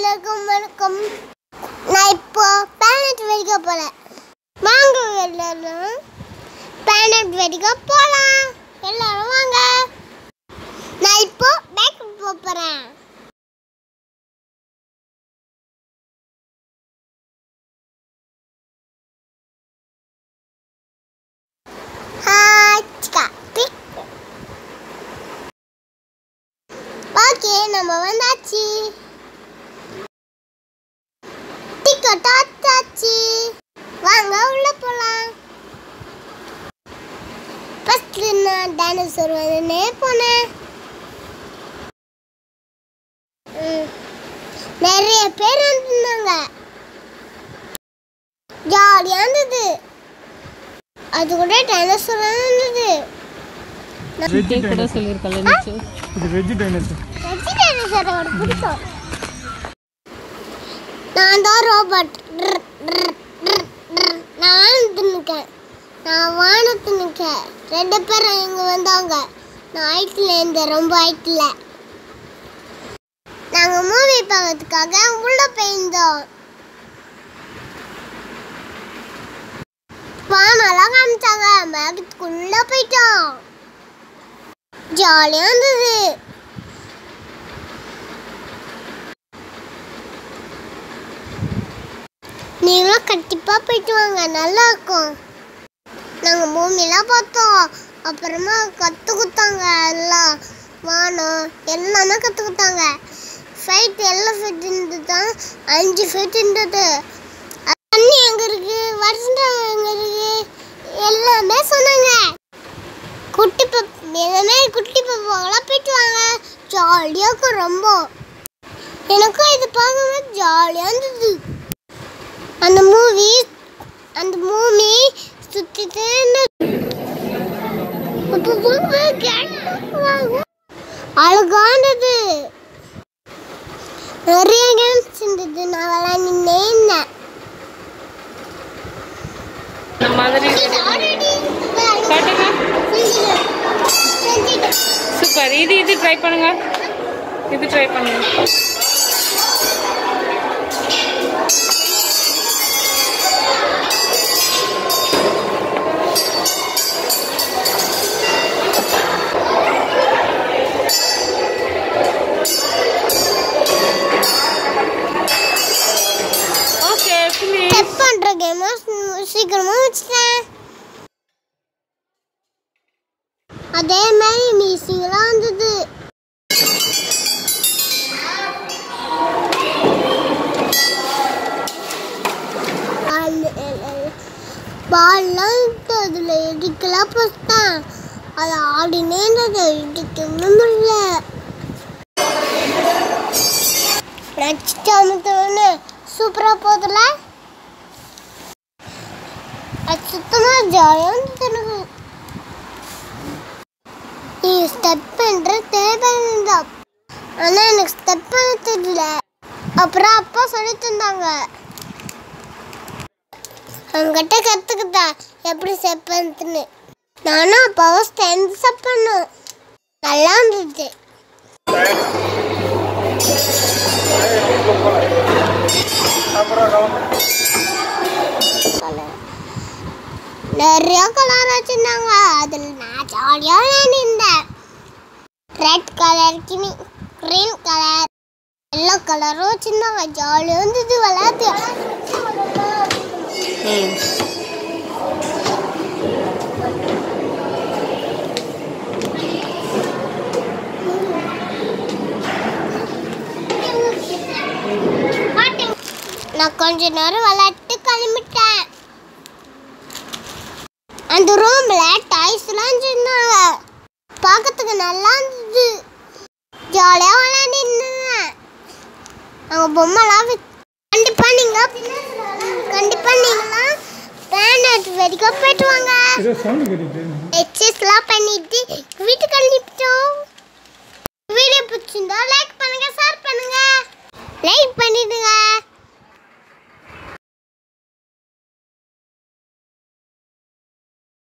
எல்லாருக்கும் வணக்கம் நான் இப்போ பேனட் வெடிக்க போறேன் வாங்க எல்லாரும் பேனட் வெடிக்க போலாம் எல்லாரும் வாங்க நான் இப்போ பேக் போறேன் ஓகே நம்ம வந்தாச்சு டிக்கெட் ஆத்தாச்சு வாங்க உள்ள போலாம் ஃபர்ஸ்ட் நான் டைனோசர் வந்து போனேன் ம். நிறைய பேர் வந்திருந்தாங்க ஜாலியாக இருந்தது அது கூட டைனோசர் இருந்தது இதே கூட சொல்லியிருக்கல நிச்சு இது வெஜ் டைனோசர் வெஜ் டைனோசர் எனக்கு பிடிக்கும் நான் தான் ரோபோட் நான் வானத்து நிற்கேன் நான் வானத்து நிற்கேன் ரெண்டு பேரும் இங்கே வந்தாங்க நான் ஹைட்டில் இருந்தேன் ரொம்ப ஹைட்டில் நாங்கள் மூவி பார்க்கறதுக்காக உள்ளே போயிருந்தோம் வானெல்லாம் காமிச்சாங்க மேகத்துக்குள்ளே போயிட்டோம் ஜாலியாக இருந்தது நீங்களும் கண்டிப்பாக போயிட்டு வாங்க நல்லா இருக்கும் நாங்கள் பூமியெல்லாம் பார்த்தோம் அப்புறமா கற்று கொடுத்தாங்க எல்லாம் வானம் எல்லாமே கற்று கொடுத்தாங்க ஃபைட் எல்லாம் ஃபைட் இருந்தது தான் அஞ்சு ஃபைட் இருந்தது அது தண்ணி எங்கே இருக்கு வருஷம் எங்கே இருக்கு எல்லாமே சொன்னாங்க குட்டி பப் இந்த மாதிரி குட்டி பப்பாங்களாம் போயிட்டு வாங்க ஜாலியாக இருக்கும் ரொம்ப எனக்கும் இது பார்க்கும்போது ஜாலியாக இருந்தது அந்த மூவி அந்த மூவி சுத்திட்டு அழகானது நிறைய கேம்ஸ் இருந்தது நான் விளையாடினே இருந்தேன் இந்த மாதிரி காட்டுங்க சூப்பர் இது இது ட்ரை பண்ணுங்க இது ட்ரை பண்ணுங்க ஓகே ஃபினிஷ் ஸ்டெப் பண்ற கேம் சீக்கிரமா வச்சுட்டேன் அதே மாதிரி மியூசிக்லாம் வந்தது பால்லாம் அதில் இடிக்கலாம் போஸ்தான் அது ஆடினே இருந்தது இடிக்கவே முடியல நச்சுட்டு அமுத்தவொன்னு சூப்பராக போதில்ல அது சுத்தமாக ஜாலியாக இருந்தது எனக்கு நீ ஸ்டெப் பண்ணுற தேவைதான் ஆனால் எனக்கு ஸ்டெப் பண்ண தெரியல அப்புறம் அப்பா சொல்லி தந்தாங்க அவங்ககிட்ட கற்றுக்கிட்டேன் எப்படி ஸ்டெப் பண்ணுன்னு நானும் அப்பாவை ஸ்டெப் ஸ்டெப் பண்ணோம் நல்லா இருந்துச்சு நிறைய கலர் வச்சிருந்தாங்க அதில் நான் ஜாலியாக விளையாடிருந்தேன் ரெட் கலர் கினி க்ரீன் கலர் எல்லோ கலரும் வச்சிருந்தாங்க ஜாலியாக இருந்தது விளையாட்டு ம் நான் கொஞ்ச நேரம் விளையாட்டு கிளம்பிட்டேன் அந்த ரூம்ல டாய்ஸ்லாம் வச்சிருந்தாங்க பார்க்கறதுக்கு நல்லா இருந்தது ஜாலியாக விளையாடி இருந்தேன் அவங்க பொம்மைலாம் வித்- கண்டிப்பா நீங்க கண்டிப்பா நீங்களாம் பேனட் வரைக்கும் போயிட்டு வாங்க ஏதோ சவுண்டு கேட்டுட்டு எக்ஸசைஸ்லாம் பண்ணிட்டு வீட்டுக்கு அனுப்பிட்டோம் வீடியோ பிடிச்சிருந்தா லைக் பண்ணுங்க ஷேர் பண்ணுங்க லைக் பண்ணிடுங்க